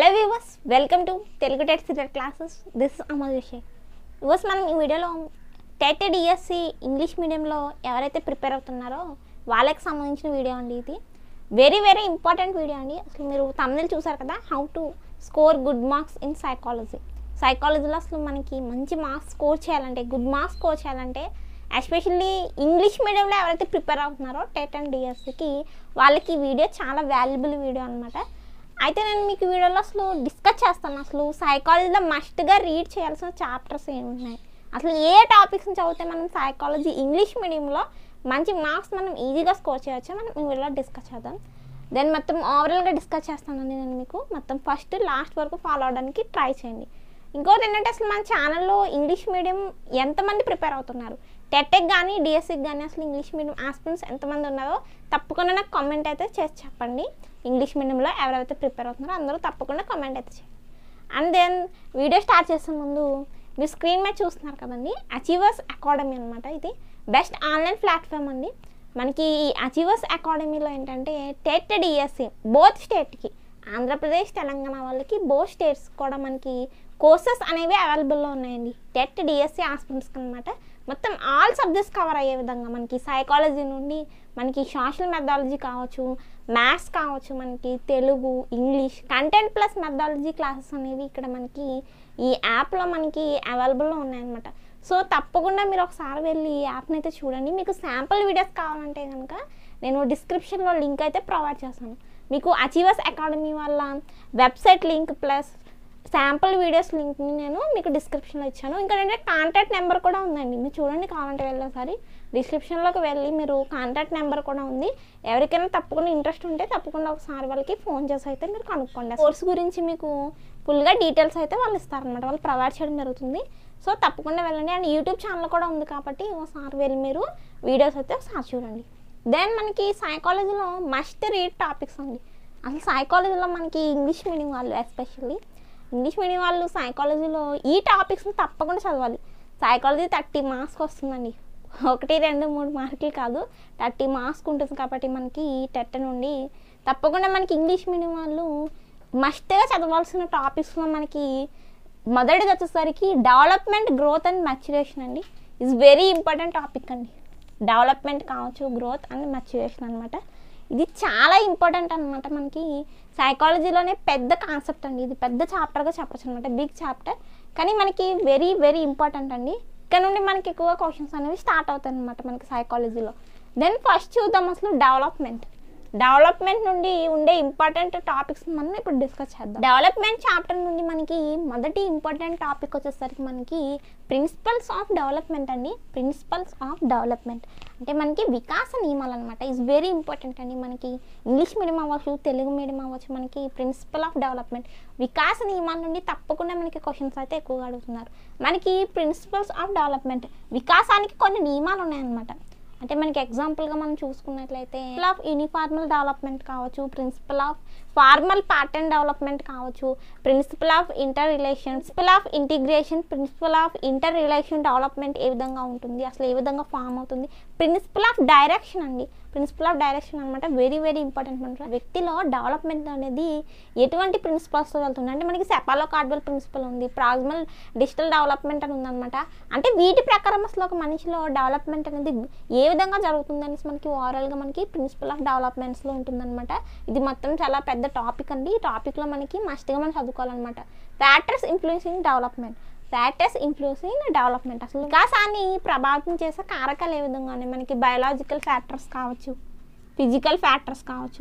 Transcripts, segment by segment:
hello viewers welcome to Telugu TET CTET classes this Amal Vishay viewers మనం ఈ వీడియోలో టెట్ డిఎస్సి ఇంగ్లీష్ మీడియంలో ఎవరైతే ప్రిపేర్ అవుతున్నారో వాళ్ళకి సంబంధించిన వీడియో అండి ఇది వెరీ వెరీ ఇంపార్టెంట్ వీడియో అండి అసలు మీరు తమిళ చూసారు కదా how to score good marks in psychology సైకాలజీలో అసలు మనకి మంచి మార్క్స్ స్కోర్ చేయాలంటే గుడ్ మార్క్స్ స్కోర్ చేయాలంటే ఎస్పెషల్లీ ఇంగ్లీష్ మీడియంలో ఎవరైతే ప్రిపేర్ అవుతున్నారో టెట్ అండ్ డిఎస్సికి వాళ్ళకి ఈ వీడియో చాలా వాల్యుబుల్ వీడియో అనమాట అయితే నేను మీకు ఈ వీడియోలో అసలు డిస్కస్ చేస్తాను అసలు సైకాలజీలో మస్ట్గా రీడ్ చేయాల్సిన చాప్టర్స్ ఏమున్నాయి అసలు ఏ టాపిక్స్ని చదివితే మనం సైకాలజీ ఇంగ్లీష్ మీడియంలో మంచి మార్క్స్ మనం ఈజీగా స్కోర్ చేయొచ్చు మనం ఈ వీడియోలో డిస్కస్ చేద్దాం దెన్ మొత్తం ఓవరాల్గా డిస్కస్ చేస్తానండి నేను మీకు మొత్తం ఫస్ట్ లాస్ట్ వరకు ఫాలో అవడానికి ట్రై చేయండి ఇంకోటి ఏంటంటే అసలు మన ఛానల్లో ఇంగ్లీష్ మీడియం ఎంతమంది ప్రిపేర్ అవుతున్నారు టెట్కి కానీ డిఎస్సికి కానీ అసలు ఇంగ్లీష్ మీడియం ఆస్పిరెంట్స్ ఎంతమంది ఉన్నారో తప్పకుండా నాకు కామెంట్ అయితే చేసి చెప్పండి ఇంగ్లీష్ మీడియంలో ఎవరైతే ప్రిపేర్ అవుతున్నారో అందరూ తప్పకుండా కామెంట్ అయితే చేయండి అండ్ దెన్ వీడియో స్టార్ట్ చేసే ముందు మీరు స్క్రీన్ మీద చూస్తున్నారు కదండి అచీవర్స్ అకాడమీ అనమాట ఇది బెస్ట్ ఆన్లైన్ ప్లాట్ఫామ్ అండి మనకి ఈ అచీవర్స్ అకాడమీలో ఏంటంటే టెట్ డిఎస్సి బోత్ స్టేట్కి ఆంధ్రప్రదేశ్ తెలంగాణ వాళ్ళకి బోత్ స్టేట్స్ కూడా మనకి కోర్సెస్ అనేవి అవైలబుల్లో ఉన్నాయండి టెట్ డిఎస్సి ఆస్పిరెంట్స్కి అనమాట మొత్తం ఆల్ సబ్జెక్ట్స్ కవర్ అయ్యే విధంగా మనకి సైకాలజీ నుండి మనకి సోషల్ మెథడాలజీ కావచ్చు మ్యాథ్స్ కావచ్చు మనకి Telugu English content plus methodology classes అనేవి ఇక్కడ మనకి ఈ యాప్లో మనకి అవైలబుల్లో ఉన్నాయన్నమాట సో తప్పకుండా మీరు ఒకసారి వెళ్ళి ఈ యాప్ని అయితే చూడండి మీకు శాంపుల్ వీడియోస్ కావాలంటే కనుక నేను డిస్క్రిప్షన్లో లింక్ అయితే ప్రొవైడ్ చేస్తాను మీకు అచీవర్స్ అకాడమీ వల్ల website link plus sample videos లింక్ని నేను మీకు డిస్క్రిప్షన్లో ఇచ్చాను ఇంకా ఏంటంటే కాంటాక్ట్ నెంబర్ కూడా ఉందండి మీరు చూడండి కావాలంటే వెళ్ళేసారి డిస్క్రిప్షన్లోకి వెళ్ళి మీరు కాంటాక్ట్ నెంబర్ కూడా ఉంది ఎవరికైనా తప్పకుండా ఇంట్రెస్ట్ ఉంటే తప్పకుండా ఒకసారి వాళ్ళకి ఫోన్ చేసి అయితే మీరు కనుక్కోండి కోర్స్ గురించి మీకు ఫుల్గా డీటెయిల్స్ అయితే వాళ్ళు ఇస్తారనమాట వాళ్ళు ప్రొవైడ్ చేయడం జరుగుతుంది సో తప్పకుండా వెళ్ళండి అండ్ యూట్యూబ్ ఛానల్ కూడా ఉంది కాబట్టి ఒకసారి వెళ్ళి మీరు వీడియోస్ అయితే ఒకసారి చూడండి దెన్ మనకి సైకాలజీలో మస్ట్ రీడ్ టాపిక్స్ అండి అసలు సైకాలజీలో మనకి ఇంగ్లీష్ మీడియం వాళ్ళు ఎస్పెషల్లీ ఇంగ్లీష్ మీడియం వాళ్ళు సైకాలజీలో ఈ టాపిక్స్ని తప్పకుండా చదవాలి సైకాలజీ థర్టీ మార్క్స్కి వస్తుందండి ఒకటి రెండు మూడు మార్కులు కాదు థర్టీ మార్క్స్ ఉంటుంది కాబట్టి మనకి ఈ టెట్ నుండి తప్పకుండా మనకి ఇంగ్లీష్ మీడియం వాళ్ళు మస్ట్గా చదవాల్సిన టాపిక్స్లో మనకి మొదటిది వచ్చేసరికి డెవలప్మెంట్ గ్రోత్ అండ్ మెచ్యురేషన్ అండి ఇస్ వెరీ ఇంపార్టెంట్ టాపిక్ అండి డెవలప్మెంట్ కావచ్చు గ్రోత్ అండ్ మెచ్యురేషన్ అనమాట ఇది చాలా ఇంపార్టెంట్ అనమాట మనకి సైకాలజీలోనే పెద్ద కాన్సెప్ట్ అండి ఇది పెద్ద చాప్టర్గా చెప్పచ్చు అనమాట బిగ్ చాప్టర్ కానీ మనకి వెరీ వెరీ ఇంపార్టెంట్ అండి ఇక్కడ నుండి మనకి ఎక్కువ క్వశ్చన్స్ అనేవి స్టార్ట్ అవుతాయి అనమాట మనకి సైకాలజీలో దెన్ ఫస్ట్ చూద్దాం అసలు డెవలప్మెంట్ డెవలప్మెంట్ నుండి ఉండే ఇంపార్టెంట్ టాపిక్స్ మనం ఇప్పుడు డిస్కస్ చేద్దాం డెవలప్మెంట్ చాప్టర్ నుండి మనకి మొదటి ఇంపార్టెంట్ టాపిక్ వచ్చేసరికి మనకి ప్రిన్సిపల్స్ ఆఫ్ డెవలప్మెంట్ అండి ప్రిన్సిపల్స్ ఆఫ్ డెవలప్మెంట్ అంటే మనకి వికాస నియమాలు అనమాట ఈజ్ వెరీ ఇంపార్టెంట్ అండి మనకి ఇంగ్లీష్ మీడియం అవ్వచ్చు తెలుగు మీడియం అవ్వచ్చు మనకి ప్రిన్సిపల్ ఆఫ్ డెవలప్మెంట్ వికాస నియమాల నుండి తప్పకుండా మనకి క్వశ్చన్స్ అయితే ఎక్కువగా అడుగుతున్నారు మనకి ప్రిన్సిపల్స్ ఆఫ్ డెవలప్మెంట్ వికాసానికి కొన్ని నియమాలు ఉన్నాయన్నమాట అంటే మనకి ఎగ్జాంపుల్గా మనం చూసుకున్నట్లయితే ప్రిన్సిపల్ ఆఫ్ యూనిఫార్మల్ డెవలప్మెంట్ కావచ్చు principle of formal pattern development కావచ్చు principle of interrelation principle of integration principle of interrelation development ఏ విధంగా ఉంటుంది అసలు ఏ విధంగా ఫామ్ అవుతుంది ప్రిన్సిపల్ ఆఫ్ డైరెక్షన్ అండి ప్రిన్సిపల్ ఆఫ్ డైరెక్షన్ అనమాట వెరీ వెరీ ఇంపార్టెంట్ అనమాట వ్యక్తిలో డెవలప్మెంట్ అనేది ఎటువంటి ప్రిన్సిపల్స్తో వెళ్తుంది అంటే మనకి సెపాలో కార్డ్వల్ ప్రిన్సిపల్ ఉంది ప్రాగ్మల్ డిజిటల్ డెవలప్మెంట్ అని ఉందన్నమాట అంటే వీటి ప్రకారం అసలు ఒక మనిషిలో డెవలప్మెంట్ అనేది ఏ విధంగా జరుగుతుంది అనేసి మనకి ఓవరాల్గా మనకి ప్రిన్సిపల్ ఆఫ్ డెవలప్మెంట్స్లో ఉంటుందన్నమాట ఇది మొత్తం చాలా పెద్ద టాపిక్ అండి ఈ టాపిక్లో మనకి మస్ట్గా మనం చదువుకోవాలన్నమాట factors influencing development factors influencing development అసలు వికాసాన్ని ప్రభావితం చేసే కారకాలు ఏ విధంగా ఉన్నాయి మనకి బయోలాజికల్ ఫ్యాక్టర్స్ కావచ్చు ఫిజికల్ ఫ్యాక్టర్స్ కావచ్చు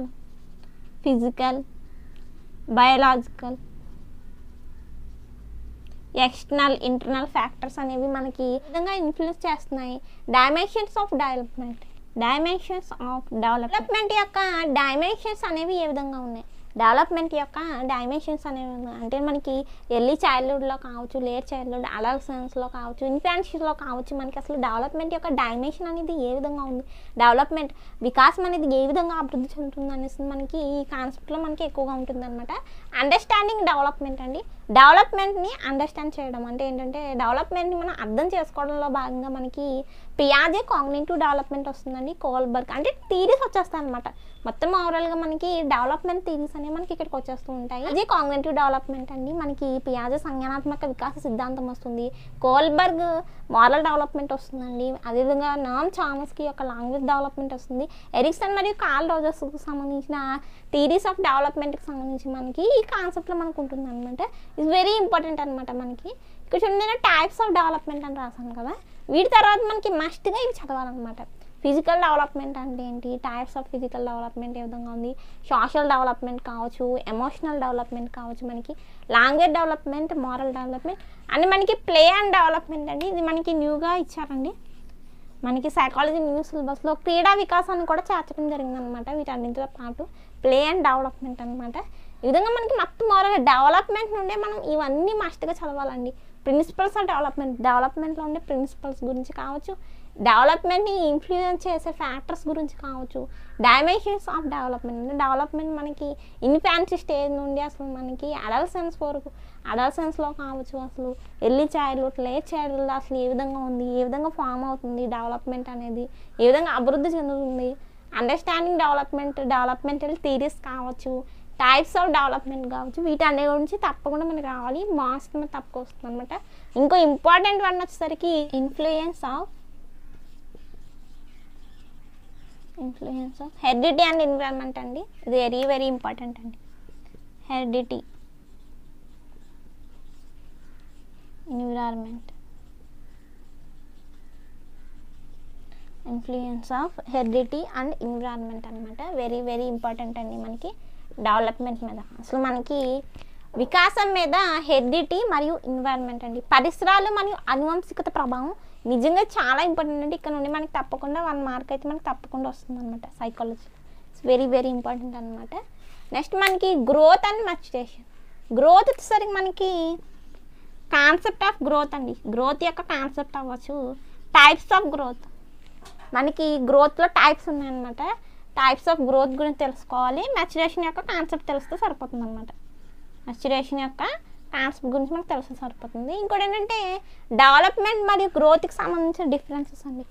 physical biological external internal factors అనేవి మనకి ఈ విధంగా ఇన్ఫ్లుయెన్స్ చేస్తున్నాయి dimensions of development dimensions of development యొక్క డైమెన్షన్స్ అనేవి ఏ విధంగా ఉన్నాయి డెవలప్మెంట్ యొక్క డైమెన్షన్స్ అనేవి ఉన్నాయి అంటే మనకి ఎర్లీ చైల్డ్హుడ్లో కావచ్చు లేట్ చైల్డ్హుడ్ అడల్సెన్స్లో కావచ్చు ఇన్ఫాన్షియస్లో కావచ్చు మనకి అసలు డెవలప్మెంట్ యొక్క డైమెన్షన్ అనేది ఏ విధంగా ఉంది డెవలప్మెంట్ వికాసం అనేది ఏ విధంగా అభివృద్ధి చెందుతుంది అనేసి మనకి ఈ కాన్సెప్ట్లో మనకి ఎక్కువగా ఉంటుంది అనమాట అండర్స్టాండింగ్ డెవలప్మెంట్ అండి డెవలప్మెంట్ని అండర్స్టాండ్ చేయడం అంటే ఏంటంటే డెవలప్మెంట్ని మనం అర్థం చేసుకోవడంలో భాగంగా మనకి పియాజే కాగ్నేటివ్ డెవలప్మెంట్ వస్తుందండి కోల్బర్గ్ అంటే థీరీస్ వచ్చేస్తాయి అనమాట మొత్తం ఓవరాల్గా మనకి డెవలప్మెంట్ థీరీస్ అనేవి మనకి ఇక్కడికి వచ్చేస్తూ ఉంటాయి అదే కాగ్నేటివ్ డెవలప్మెంట్ అండి మనకి పియాజే సంజ్ఞానాత్మక వికాస సిద్ధాంతం వస్తుంది కోల్బర్గ్ మారల్ డెవలప్మెంట్ వస్తుందండి అదేవిధంగా నామ్ చామస్కి యొక్క లాంగ్వేజ్ డెవలప్మెంట్ వస్తుంది ఎరిక్సన్ మరియు కాల్ రోజర్స్కి సంబంధించిన థీరీస్ ఆఫ్ డెవలప్మెంట్కి సంబంధించి మనకి ఈ కాన్సెప్ట్లో మనకు ఉంటుంది అనమాట ఇట్స్ వెరీ ఇంపార్టెంట్ అనమాట మనకి ఇక్కడ చూడండి నేను టైప్స్ ఆఫ్ డెవలప్మెంట్ అని రాశాను కదా వీటి తర్వాత మనకి మస్ట్గా ఇవి చదవాలన్నమాట ఫిజికల్ డెవలప్మెంట్ అంటే ఏంటి టైప్స్ ఆఫ్ ఫిజికల్ డెవలప్మెంట్ ఏ విధంగా ఉంది సోషల్ డెవలప్మెంట్ కావచ్చు ఎమోషనల్ డెవలప్మెంట్ కావచ్చు మనకి language development moral development and మనకి ప్లే అండ్ డెవలప్మెంట్ అండి ఇది మనకి న్యూగా ఇచ్చారండి మనకి సైకాలజీ న్యూ సిలబస్లో క్రీడా వికాసాన్ని కూడా చేర్చడం జరిగిందనమాట వీటన్నింటితో పాటు ప్లే అండ్ డెవలప్మెంట్ అనమాట ఈ విధంగా మనకి మొత్తం మరొక డెవలప్మెంట్ నుండే మనం ఇవన్నీ మస్ట్గా చదవాలండి ప్రిన్సిపల్స్ ఆఫ్ డెవలప్మెంట్ డెవలప్మెంట్లో ఉండే ప్రిన్సిపల్స్ గురించి కావచ్చు డెవలప్మెంట్ని ఇన్ఫ్లుయెన్స్ చేసే ఫ్యాక్టర్స్ గురించి కావచ్చు డైమెన్షన్స్ ఆఫ్ డెవలప్మెంట్ అంటే డెవలప్మెంట్ మనకి ఇన్ఫాన్సీ స్టేజ్ నుండి అసలు మనకి అడల్సెన్స్ వరకు అడల్సెన్స్లో కావచ్చు అసలు ఎర్లీ చైల్డ్హుడ్ లేట్ చైల్డ్హుడ్ అసలు ఏ విధంగా ఉంది ఏ విధంగా ఫామ్ అవుతుంది డెవలప్మెంట్ అనేది ఏ విధంగా అభివృద్ధి చెందుతుంది అండర్స్టాండింగ్ డెవలప్మెంట్ డెవలప్మెంటల్ థీరీస్ కావచ్చు టైప్స్ ఆఫ్ డెవలప్మెంట్ కావచ్చు వీటన్ని గురించి తప్పకుండా మనకి రావాలి మార్క్స్ మీద తప్పక వస్తుంది అనమాట ఇంకో ఇంపార్టెంట్ వన్ వచ్చేసరికి influence of influence of heredity and environment అండి ఇది వెరీ వెరీ ఇంపార్టెంట్ అండి heredity environment influence of heredity and environment అనమాట వెరీ వెరీ ఇంపార్టెంట్ అండి మనకి డెవలప్మెంట్ మీద అసలు మనకి వికాసం మీద హెరిడిటీ మరియు ఎన్విరాన్మెంట్ అండి పరిసరాలు మరియు అనువంశికత ప్రభావం నిజంగా చాలా ఇంపార్టెంట్ అండి ఇక్కడ నుండి మనకి తప్పకుండా వన్ మార్క్ అయితే మనకి తప్పకుండా వస్తుంది అనమాట psychology it's very very important అనమాట నెక్స్ట్ మనకి గ్రోత్ అండ్ మచ్యురేషన్ గ్రోత్ వచ్చేసరికి మనకి కాన్సెప్ట్ ఆఫ్ గ్రోత్ అండి గ్రోత్ యొక్క కాన్సెప్ట్ అవ్వచ్చు టైప్స్ ఆఫ్ గ్రోత్ మనకి గ్రోత్లో టైప్స్ ఉన్నాయన్నమాట టైప్స్ ఆఫ్ గ్రోత్ గురించి తెలుసుకోవాలి మెచ్యురేషన్ యొక్క కాన్సెప్ట్ తెలిస్తే సరిపోతుంది అనమాట మెచ్యురేషన్ యొక్క కాన్సెప్ట్ గురించి మనకు తెలిస్తే సరిపోతుంది ఇంకోటి ఏంటంటే డెవలప్మెంట్ మరియు గ్రోత్కి సంబంధించిన డిఫరెన్సెస్ అండి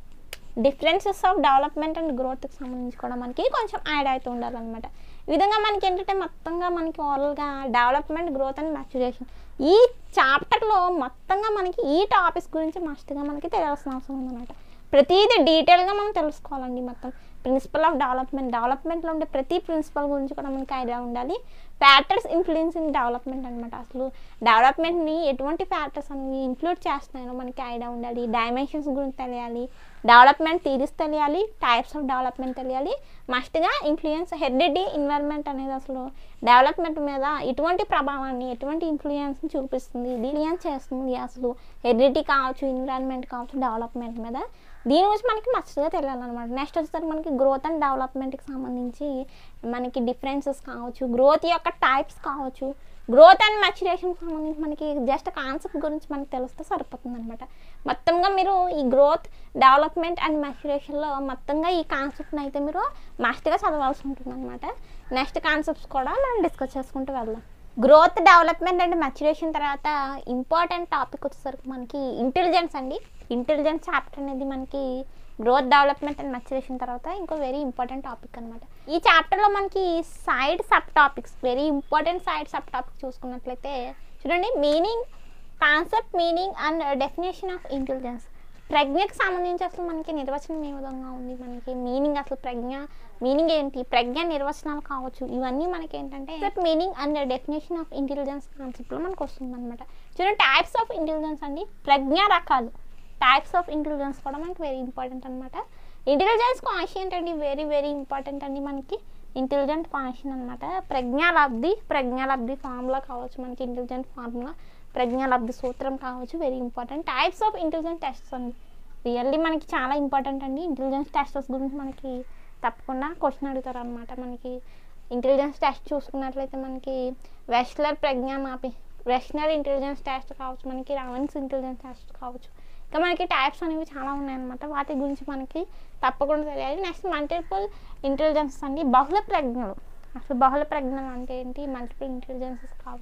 డిఫరెన్సెస్ ఆఫ్ డెవలప్మెంట్ అండ్ గ్రోత్కి సంబంధించి కూడా మనకి కొంచెం యాడ్ అవుతూ ఉండాలన్నమాట ఈ విధంగా మనకి ఏంటంటే మొత్తంగా మనకి ఓవరాల్గా డెవలప్మెంట్ గ్రోత్ అండ్ మ్యాచురేషన్ ఈ చాప్టర్లో మొత్తంగా మనకి ఈ టాపిక్స్ గురించి మస్ట్గా మనకి తెలియాల్సిన అవసరం ఉందన్నమాట ప్రతిదీ డీటెయిల్గా మనం తెలుసుకోవాలండి మొత్తం ప్రిన్సిపల్ ఆఫ్ డెవలప్మెంట్ డెవలప్మెంట్లో ఉండే ప్రతి ప్రిన్సిపల్ గురించి కూడా మనకి ఐడియా ఉండాలి ఫ్యాక్టర్స్ ఇన్ఫ్లుయెన్సింగ్ డెవలప్మెంట్ అనమాట అసలు డెవలప్మెంట్ని ఎటువంటి ఫ్యాక్టర్స్ అనేవి ఇన్క్లూడ్ చేస్తున్నాయో మనకి ఐడియా ఉండాలి డైమెన్షన్స్ గురించి తెలియాలి డెవలప్మెంట్ థీరీస్ తెలియాలి టైప్స్ ఆఫ్ డెవలప్మెంట్ తెలియాలి మస్ట్గా ఇన్ఫ్లుయెన్స్ హెరిడిటీ ఇన్వైర్మెంట్ అనేది అసలు డెవలప్మెంట్ మీద ఎటువంటి ప్రభావాన్ని ఎటువంటి ఇన్ఫ్లుయెన్స్ని చూపిస్తుంది ఇది ఇన్ఫ్లుయెన్స్ చేస్తుంది అసలు హెరిడిటీ కావచ్చు ఇన్వైర్మెంట్ కావచ్చు డెవలప్మెంట్ మీద దీని గురించి మనకి మస్తుగా తెలియాలన్నమాట నెక్స్ట్ వచ్చేసరికి మనకి గ్రోత్ అండ్ డెవలప్మెంట్కి సంబంధించి మనకి డిఫరెన్సెస్ కావచ్చు గ్రోత్ యొక్క టైప్స్ కావచ్చు గ్రోత్ అండ్ మెచ్యురేషన్ సంబంధించి మనకి జస్ట్ కాన్సెప్ట్ గురించి మనకి తెలిస్తే సరిపోతుంది అనమాట మొత్తంగా మీరు ఈ గ్రోత్ డెవలప్మెంట్ అండ్ మెచ్యురేషన్లో మొత్తంగా ఈ కాన్సెప్ట్ని అయితే మీరు మస్ట్గా చదవాల్సి ఉంటుంది అనమాట నెక్స్ట్ కాన్సెప్ట్స్ కూడా మనం డిస్కస్ చేసుకుంటూ వెళ్దాం గ్రోత్ డెవలప్మెంట్ అండ్ మెచ్యురేషన్ తర్వాత ఇంపార్టెంట్ టాపిక్ వచ్చేసరికి మనకి ఇంటెలిజెన్స్ అండి ఇంటెలిజెన్స్ చాప్టర్ అనేది మనకి గ్రోత్ డెవలప్మెంట్ అండ్ మెచ్యురేషన్ తర్వాత ఇంకో వెరీ ఇంపార్టెంట్ టాపిక్ అనమాట ఈ చాప్టర్లో మనకి side sub topics very important side sub topic చూసుకున్నట్లయితే చూడండి meaning concept meaning and definition of intelligence ప్రజ్ఞకి సంబంధించి అసలు మనకి నిర్వచనం ఏ విధంగా ఉంది మనకి మీనింగ్ అసలు ప్రజ్ఞ మీనింగ్ ఏంటి ప్రజ్ఞ నిర్వచనాలు కావచ్చు ఇవన్నీ మనకి ఏంటంటే meaning and definition of intelligence కాన్సెప్ట్లో మనకు వస్తుంది అనమాట చూడండి టైప్స్ ఆఫ్ ఇంటెలిజెన్స్ అండి ప్రజ్ఞ రకాలు టైప్స్ ఆఫ్ ఇంటెలిజెన్స్ కూడా మనకి వెరీ ఇంపార్టెంట్ అనమాట ఇంటెలిజెన్స్ కాన్షియంట్ అండి వెరీ వెరీ ఇంపార్టెంట్ అండి మనకి ఇంటెలిజెంట్ కాన్షన్ అనమాట ప్రజ్ఞాలబ్ధి ప్రజ్ఞాలబ్ధి ఫార్ములా కావచ్చు మనకి ఇంటెలిజెంట్ ఫార్ములా ప్రజ్ఞాలబ్ధి సూత్రం కావచ్చు very important types of intelligent tests అండి రియల్లీ మనకి చాలా ఇంపార్టెంట్ అండి ఇంటెలిజెన్స్ టెస్టర్స్ గురించి మనకి తప్పకుండా క్వశ్చన్ అడుగుతారు అనమాట మనకి ఇంటెలిజెన్స్ టెస్ట్ చూసుకున్నట్లయితే మనకి వెస్లర్ ప్రజ్ఞా మాపి వెస్నర్ ఇంటెలిజెన్స్ టెస్ట్ కావచ్చు మనకి రావన్స్ ఇంటెలిజెన్స్ టెస్ట్ కావచ్చు ఇంకా మనకి టైప్స్ అనేవి చాలా ఉన్నాయన్నమాట వాటి గురించి మనకి తప్పకుండా తెలియాలి నెక్స్ట్ మల్టిపుల్ ఇంటెలిజెన్స్ అండి బహుళ ప్రజ్ఞలు అసలు బహుళ ప్రజ్ఞలు అంటే ఏంటి మల్టిపుల్ ఇంటెలిజెన్సెస్ కావచ్చు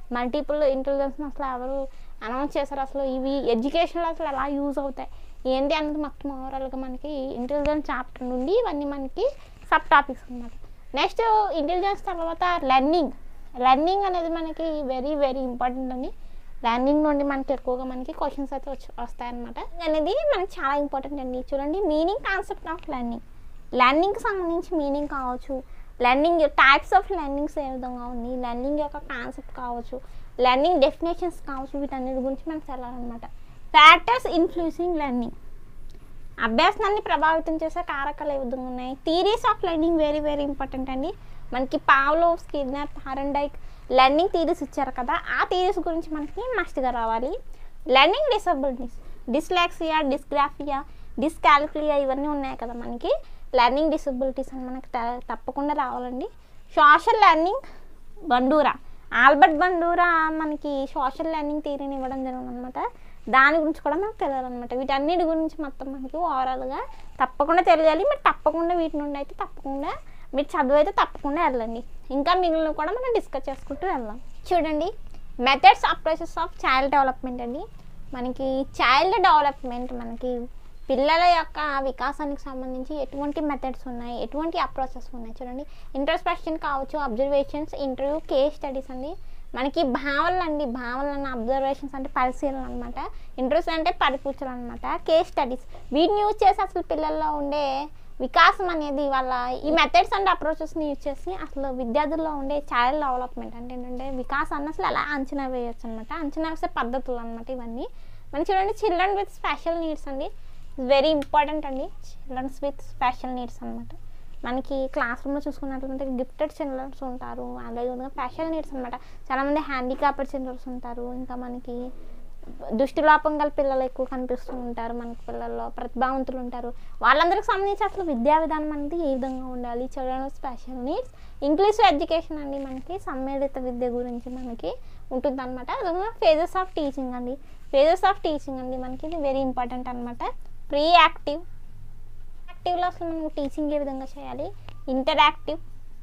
మల్టిపుల్ ఇంటెలిజెన్స్ అసలు ఎవరు అనౌన్స్ చేశారు అసలు ఇవి ఎడ్యుకేషన్లో అసలు ఎలా యూజ్ అవుతాయి ఏంటి అనేది మొత్తం ఓవరాల్గా మనకి ఇంటెలిజెన్స్ చాప్టర్ నుండి ఇవన్నీ మనకి సబ్ టాపిక్స్ అనమాట నెక్స్ట్ ఇంటెలిజెన్స్ తర్వాత లెర్నింగ్ లెర్నింగ్ అనేది మనకి వెరీ వెరీ ఇంపార్టెంట్ అండి లెర్నింగ్ నుండి మనకి ఎక్కువగా మనకి క్వశ్చన్స్ అయితే వచ్చి వస్తాయన్నమాట అనేది మనకి చాలా ఇంపార్టెంట్ అండి చూడండి మీనింగ్ కాన్సెప్ట్ ఆఫ్ లెర్నింగ్ లెర్నింగ్కి సంబంధించి మీనింగ్ కావచ్చు లెర్నింగ్ టైప్స్ ఆఫ్ లెర్నింగ్స్ ఏ విధంగా ఉంది లెర్నింగ్ యొక్క కాన్సెప్ట్ కావచ్చు లెర్నింగ్ డెఫినేషన్స్ కావచ్చు వీటన్నిటి గురించి మనకు తెలాలన్నమాట ఫ్యాక్టర్స్ ఇన్ఫ్లూయింగ్ లెర్నింగ్ అభ్యాసాన్ని ప్రభావితం చేసే కారకాలు ఏ విధంగా ఉన్నాయి theories of learning very very important అండి మనకి Pavlov Skinner Thorndike learning theories ఇచ్చారు కదా ఆ థీరీస్ గురించి మనకి మస్ట్గా రావాలి learning disabilities dyslexia dysgraphia dyscalculia ఇవన్నీ ఉన్నాయి కదా మనకి లెర్నింగ్ డిసబిలిటీస్ అని మనకి త- తప్పకుండా రావాలండి social learning Bandura Albert Bandura మనకి సోషల్ లెర్నింగ్ థియరీని ఇవ్వడం జరిగింది అనమాట దాని గురించి కూడా మనకు తెలియాలన్నమాట వీటన్నిటి గురించి మొత్తం మనకి ఓవరాల్గా తప్పకుండా తెలియాలి మీరు తప్పకుండా వీటి నుండి అయితే తప్పకుండా మీరు చదువు అయితే తప్పకుండా వెళ్ళండి ఇంకా మిగిలిన కూడా మనం డిస్కస్ చేసుకుంటూ వెళ్దాం చూడండి methods approaches of child development అండి మనకి చైల్డ్ డెవలప్మెంట్ మనకి పిల్లల యొక్క వికాసానికి సంబంధించి ఎటువంటి మెథడ్స్ ఉన్నాయి ఎటువంటి అప్రోచెస్ ఉన్నాయి చూడండి ఇంట్రస్పెక్షన్ కావచ్చు అబ్జర్వేషన్స్ ఇంటర్వ్యూ కేస్ స్టడీస్ అండి మనకి భావనలు అండి భావనలు అన్న అబ్జర్వేషన్స్ అంటే పరిశీలన అనమాట ఇంట్రెస్ట్ అంటే పరిపూచలు అనమాట కేస్ స్టడీస్ వీటిని యూజ్ చేసి అసలు పిల్లల్లో ఉండే వికాసం అనేది వాళ్ళ ఈ మెథడ్స్ అండ్ అప్రోచెస్ని యూజ్ చేసి అసలు విద్యార్థుల్లో ఉండే చైల్డ్ డెవలప్మెంట్ అంటే ఏంటంటే వికాసాన్ని అసలు ఎలా అంచనా వేయొచ్చు అనమాట అంచనా వేసే పద్ధతులు అనమాట ఇవన్నీ మనం చూడండి చిల్డ్రన్ విత్ స్పెషల్ నీడ్స్ అండి వెరీ ఇంపార్టెంట్ అండి చిల్డ్రన్స్ విత్ స్పెషల్ నీడ్స్ అనమాట మనకి క్లాస్ రూమ్లో చూసుకున్నట్లయితే గిఫ్టెడ్ చిల్డ్రన్స్ ఉంటారు అదేవిధంగా స్పెషల్ నీడ్స్ అనమాట చాలామంది హ్యాండిక్యాప్డ్ చిల్డ్రన్స్ ఉంటారు ఇంకా మనకి దృష్టిలోపం గల పిల్లలు ఎక్కువ కనిపిస్తూ ఉంటారు మనకి పిల్లల్లో ప్రతిభావంతులు ఉంటారు వాళ్ళందరికి సంబంధించి అసలు విద్యా విధానం అనేది ఏ విధంగా ఉండాలి children special needs English education అండి మనకి సమ్మేళిత విద్య గురించి మనకి ఉంటుంది అనమాట అదేవిధంగా ఫేజెస్ ఆఫ్ టీచింగ్ అండి ఫేజెస్ ఆఫ్ టీచింగ్ అండి మనకి ఇది వెరీ ఇంపార్టెంట్ అనమాట ప్రీ యాక్టివ్ యాక్టివ్లో అసలు మనం టీచింగ్ ఏ విధంగా చేయాలి ఇంటరాక్టివ్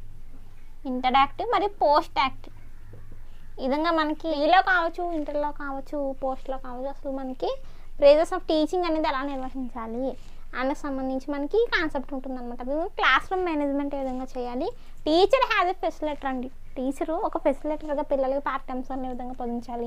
ఇంటరాక్టివ్ మరియు పోస్ట్ యాక్టివ్ ఈ విధంగా మనకి ఈలో కావచ్చు ఇంటర్లో కావచ్చు పోస్ట్లో కావచ్చు అసలు మనకి ప్రేజెస్ ఆఫ్ టీచింగ్ అనేది ఎలా నిర్వహించాలి అనే సంబంధించి మనకి కాన్సెప్ట్ ఉంటుందన్నమాట క్లాస్ రూమ్ మేనేజ్మెంట్ ఏ విధంగా చేయాలి టీచర్ హ్యాజ్ ఎ ఫెసిలేటర్ అండి టీచరు ఒక ఫెసిలేటర్గా పిల్లలకి పార్ట్ టైమ్స్ అనే విధంగా పొందించాలి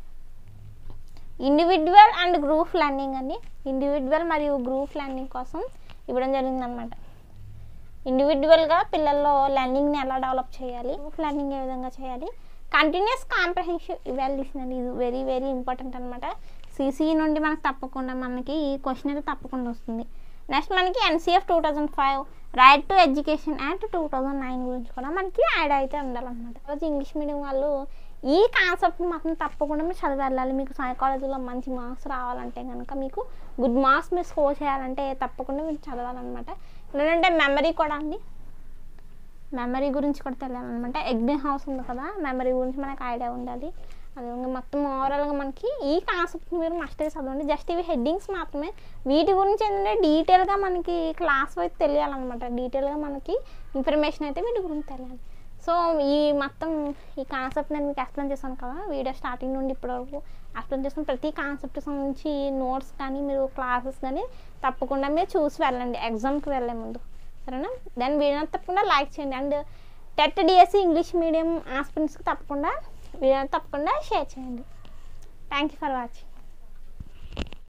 ఇండివిజువల్ అండ్ గ్రూప్ లెర్నింగ్ అండి ఇండివిజువల్ మరియు గ్రూప్ లెర్నింగ్ కోసం ఇవ్వడం జరిగిందనమాట ఇండివిజువల్గా పిల్లల్లో లెర్నింగ్ని ఎలా డెవలప్ చేయాలి గ్రూప్ లెర్నింగ్ ఏ విధంగా చేయాలి కంటిన్యూస్ కాంప్రహెన్షన్ ఇవాల్యూషన్ అండి ఇది వెరీ వెరీ ఇంపార్టెంట్ అనమాట సిసి నుండి మనకు తప్పకుండా మనకి ఈ క్వశ్చన్ అయితే తప్పకుండా వస్తుంది నెక్స్ట్ మనకి NCF two thousand five right to education act two thousand nine గురించి కూడా మనకి యాడ్ అయితే ఉండాలన్నమాట రోజు ఇంగ్లీష్ మీడియం వాళ్ళు ఈ కాన్సెప్ట్ని మాత్రం తప్పకుండా మీరు చదివి వెళ్ళాలి మీకు సైకాలజీలో మంచి మార్క్స్ రావాలంటే కనుక మీకు గుడ్ మార్క్స్ మీరు స్కోర్ చేయాలంటే తప్పకుండా మీరు చదవాలన్నమాట ఏంటంటే మెమరీ కూడా అండి మెమరీ గురించి కూడా తెలియాలన్నమాట ఎగ్జిమ్ హౌస్ ఉంది కదా మెమరీ గురించి మనకు ఐడియా ఉండాలి అదేవిధంగా మొత్తం ఓవరాల్గా మనకి ఈ కాన్సెప్ట్ మీరు మస్ట్గా చదవండి జస్ట్ ఇవి హెడ్డింగ్స్ మాత్రమే వీటి గురించి ఏంటంటే డీటెయిల్గా మనకి క్లాస్ వైపు తెలియాలన్నమాట డీటెయిల్గా మనకి ఇన్ఫర్మేషన్ అయితే వీటి గురించి తెలియాలి సో ఈ మొత్తం ఈ కాన్సెప్ట్ నేను మీకు ఎక్స్ప్లెయిన్ చేశాను కదా వీడియో స్టార్టింగ్ నుండి ఇప్పటివరకు ఎక్స్ప్లెయిన్ చేసిన ప్రతి కాన్సెప్ట్ సంబంధించి నోట్స్ కానీ మీరు క్లాసెస్ కానీ తప్పకుండా మీరు చూసి వెళ్ళండి ఎగ్జామ్కి వెళ్ళే ముందు సరేనా దాని వీడియో తప్పకుండా లైక్ చేయండి and TET DSC English medium ఆస్పిరెంట్స్కి తప్పకుండా వీడియో తప్పకుండా షేర్ చేయండి థ్యాంక్ యూ ఫర్ వాచింగ్